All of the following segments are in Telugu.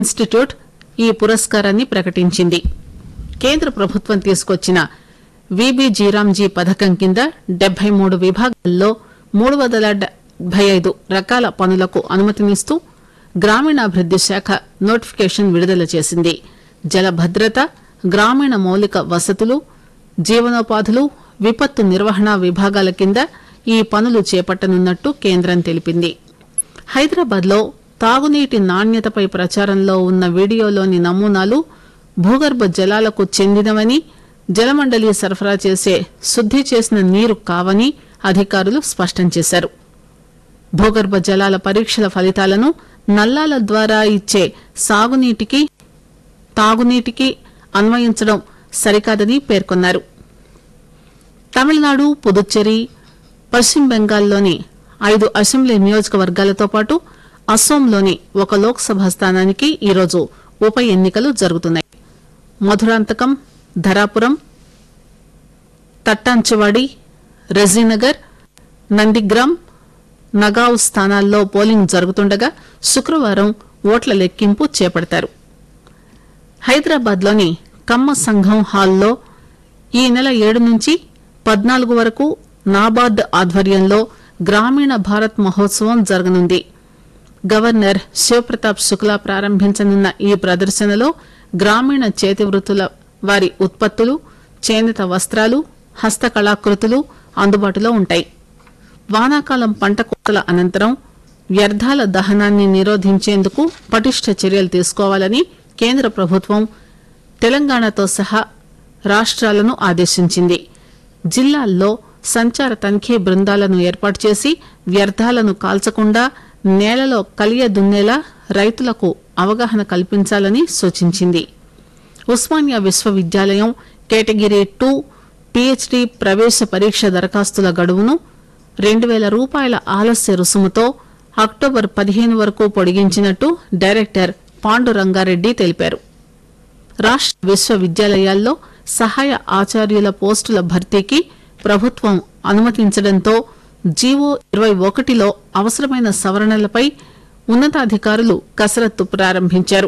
ఇన్స్టిట్యూట్ ఈ పురస్కారాన్ని ప్రకటించింది కేంద్ర ప్రభుత్వం తీసుకొచ్చిన విబిజీరాంజీ పథకం కింద డెబ్బై మూడు విభాగాల్లో మూడు వందల డెబ్బై ఐదు రకాల పనులకు అనుమతినిస్తూ గ్రామీణాభివృద్ది శాఖ నోటిఫికేషన్ విడుదల చేసింది జల భద్రత గ్రామీణ మౌలిక వసతులు జీవనోపాధులు విపత్తు నిర్వహణ విభాగాల కింద ఈ పనులు చేపట్టనున్నట్టు కేంద్రం తెలిపింది హైదరాబాద్ లో తాగునీటి నాణ్యతపై ప్రచారంలో ఉన్న వీడియోలోని నమూనాలు భూగర్భ జలాలకు చెందినవని జలమండలి సరఫరా చేసే శుద్ది చేసిన నీరు కావని అధికారులు స్పష్టం చేశారు భూగర్భ జలాల పరీక్షల ఫలితాలను నల్లాల ద్వారా ఇచ్చే సాగునీటికి తాగునీటికి అన్వయించడం సరికాదని పేర్కొన్నారు తమిళనాడు పుదుచ్చేరి పశ్చిమ బెంగాల్లోని ఐదు అసెంబ్లీ నియోజకవర్గాలతో పాటు అస్సోంలోని ఒక లోక్సభ స్థానానికి ఈరోజు ఉప ఎన్నికలు జరుగుతున్నాయి మధురాంతకం ధరాపురం తట్టాంచవాడి రెజీనగర్ నందిగ్రామ్ నగావ్ స్థానాల్లో పోలింగ్ జరుగుతుండగా శుక్రవారం ఓట్ల లెక్కింపు చేపడతారు హైదరాబాద్ లోని కమ్మ సంఘం హాల్లో ఈ నెల ఏడు నుంచి పద్నాలుగు వరకు నాబార్డ్ ఆధ్వర్యంలో గ్రామీణ భారత్ మహోత్సవం జరగనుంది గవర్నర్ శివప్రతాప్ శుక్లా ప్రారంభించనున్న ఈ ప్రదర్శనలో గ్రామీణ చేతి వృత్తుల వారి ఉత్పత్తులు చేనేత వస్త్రాలు హస్తకళాకృతులు అందుబాటులో ఉంటాయి వానాకాలం పంట కోతల అనంతరం వ్యర్థాల దహనాన్ని నిరోధించేందుకు పటిష్ట చర్యలు తీసుకోవాలని కేంద్ర ప్రభుత్వం తెలంగాణతో సహా రాష్ట్రాలను ఆదేశించింది జిల్లాల్లో సంచార తనిఖీ బృందాలను ఏర్పాటు చేసి వ్యర్థాలను కాల్చకుండా నేలలో కలియ దున్నేలా రైతులకు అవగాహన కల్పించాలని సూచించింది ఉస్మానియా విశ్వవిద్యాలయం కేటగిరీ టూ పీహెచ్డీ ప్రవేశ పరీక్ష దరఖాస్తుల గడువును రెండు వేల రూపాయల ఆలస్య రుసుముతో అక్టోబర్ పదిహేను వరకు పొడిగించినట్టు డైరెక్టర్ పాండురంగారెడ్డి తెలిపారు రాష్ట విశ్వవిద్యాలయాల్లో సహాయ ఆచార్యుల పోస్టుల భర్తీకి ప్రభుత్వం అనుమతించడంతో జీవో ఇరవై ఒకటిలో అవసరమైన సవరణలపై ఉన్నతాధికారులు కసరత్తు ప్రారంభించారు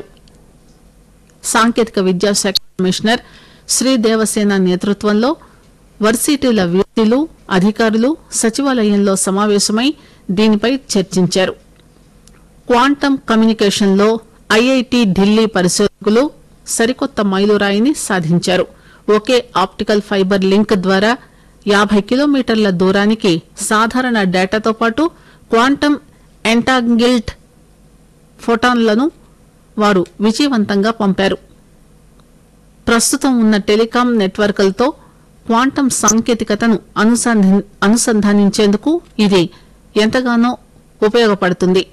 సాంకేతిక విద్యాశాఖ కమిషనర్ శ్రీదేవసేన నేతృత్వంలో వర్సిటీల వీసీలు అధికారులు సచివాలయంలో సమావేశమై దీనిపై చర్చించారు క్వాంటమ్ కమ్యూనికేషన్లో ఐఐటి ఢిల్లీ పరిశోధకులు సరికొత్త మైలురాయిని సాధించారు ఒకే ఆప్టికల్ ఫైబర్ లింక్ ద్వారా యాభై కిలోమీటర్ల దూరానికి సాధారణ డేటాతో పాటు క్వాంటమ్ ఎంటాంగిల్డ్ ఫోటాన్లను వారు విజయవంతంగా పంపారు ప్రస్తుతం ఉన్న టెలికాం నెట్వర్క్లతో క్వాంటం సాంకేతికతను అనుసంధి- అనుసంధానించేందుకు ఇది ఎంతగానో ఉపయోగపడుతుంది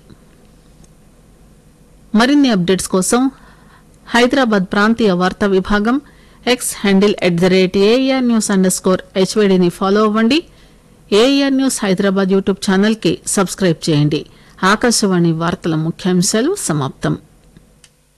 మరిన్ని అప్డేట్స్ కోసం హైదరాబాద్ ప్రాంతీయ వార్తా విభాగం X handle at the rate AIR news underscore స్కోర్ హెచ్వైడిని ఫాలో అవ్వండి AIR news Hyderabad YouTube channel కి సబ్స్క్రైబ్ చేయండి ఆకాశవాణి వార్తల ముఖ్యాంశాలు సమాప్తం